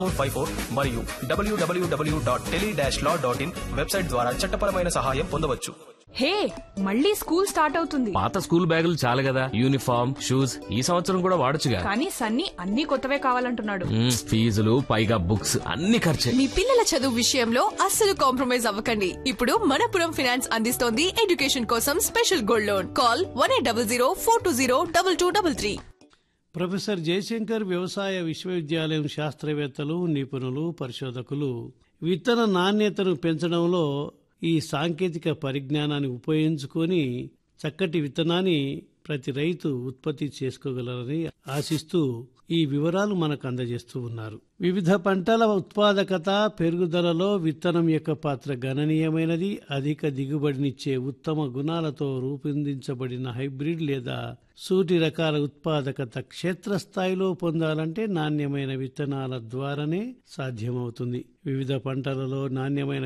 five four మరియు W W W dot tele dash law dot in website ద్వారా చట్టపరమైన సహాయం పొందవచ్చు హే మళ్ళీ స్కూల్ స్టార్ట్ అవుతుంది పాత స్కూల్ బ్యాగులు చాలు కదా యూనిఫామ్ షూస్ ఈ సంవత్సరం కూడా వాడొచ్చుగా కానీ సన్నీ అన్ని కొత్తవే కావాలంటున్నాడు మ్మ్, ఫీజులు పైగా బుక్స్ అన్ని ఖర్చే మీ పిల్లల చదువు విషయంలో అస్సలు కాంప్రమైజ్ అవ్వకండి ఇప్పుడు మనపురం ఫినాన్స్ అందిస్తోంది ఎడ్యుకేషన్ కోసం special gold loan call one eight double zero four two zero double two double three professor Jayashankar వ్యవసాయ విశ్వవిద్యాలయం శాస్త్రవేత్తలు నిపుణులు పరిశోధకులు విత్తన నాణ్యతను పెంచడంలో ఈ సాంకేతిక పరిజ్ఞానాన్ని ఉపయోగించుకొని చక్కటి విత్తనాన్ని ప్రతి రైతు ఉత్పత్తి చేసుకోగలరని ఆశిస్తూ ఈ వివరాలు మనకు అందజేస్తూ ఉన్నారు వివిధ పంటల ఉత్పాదకత పెరుగుదలలో విత్తనం యొక్క పాత్ర గణనీయమైనది అధిక దిగుబడినిచ్చే ఉత్తమ గుణాలతో రూపొందించబడిన హైబ్రిడ్ లేదా సూటి రకాల ఉత్పాదకత క్షేత్రస్థాయిలో పొందాలంటే నాణ్యమైన విత్తనాల ద్వారానే సాధ్యమవుతుంది వివిధ పంటలలో నాణ్యమైన